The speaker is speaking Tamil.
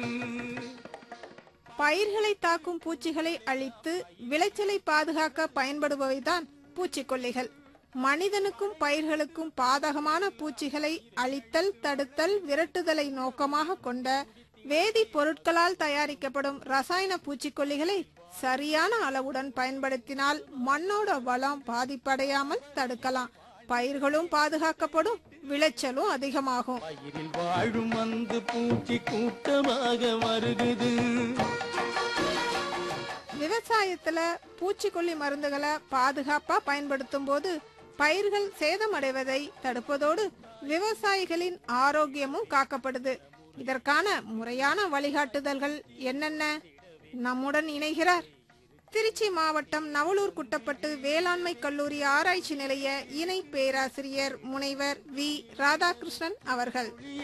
பயிர்களை தாக்கும் பூச்சிகளை அழித்து விளைச்சலை பாதுகாக்க பயன்படுபவைதான் பூச்சிக்கொல்லிகள் மனிதனுக்கும் பயிர்களுக்கும் பாதகமான பூச்சிகளை அழித்தல் தடுத்தல் விரட்டுதலை நோக்கமாக கொண்ட வேதி பொருட்களால் தயாரிக்கப்படும் ரசாயன பூச்சிக்கொல்லிகளை சரியான அளவுடன் பயன்படுத்தினால் மண்ணோட வளம் பாதிப்படையாமல் தடுக்கலாம் பயிர்களும் பாதுகாக்கப்படும் விளைச்சலும் அதிகமாகும் பயிரில் வாழும் வந்து பூச்சி கூட்டமாக வருகுது விவசாயத்துல பூச்சிக்கொல்லி மருந்துகளை பாதுகாப்பா பயன்படுத்தும் போது பயிர்கள் சேதமடைவதை தடுப்பதோடு விவசாயிகளின் ஆரோக்கியமும் காக்கப்படுது இதற்கான முறையான வழிகாட்டுதல்கள் என்னென்ன நம்முடன் இணைகிறார் திருச்சி மாவட்டம் நவலூர் குட்டப்பட்டு வேளாண்மை கல்லூரி ஆராய்ச்சி நிலைய இணை பேராசிரியர் முனைவர் வி ராதாகிருஷ்ணன் அவர்கள்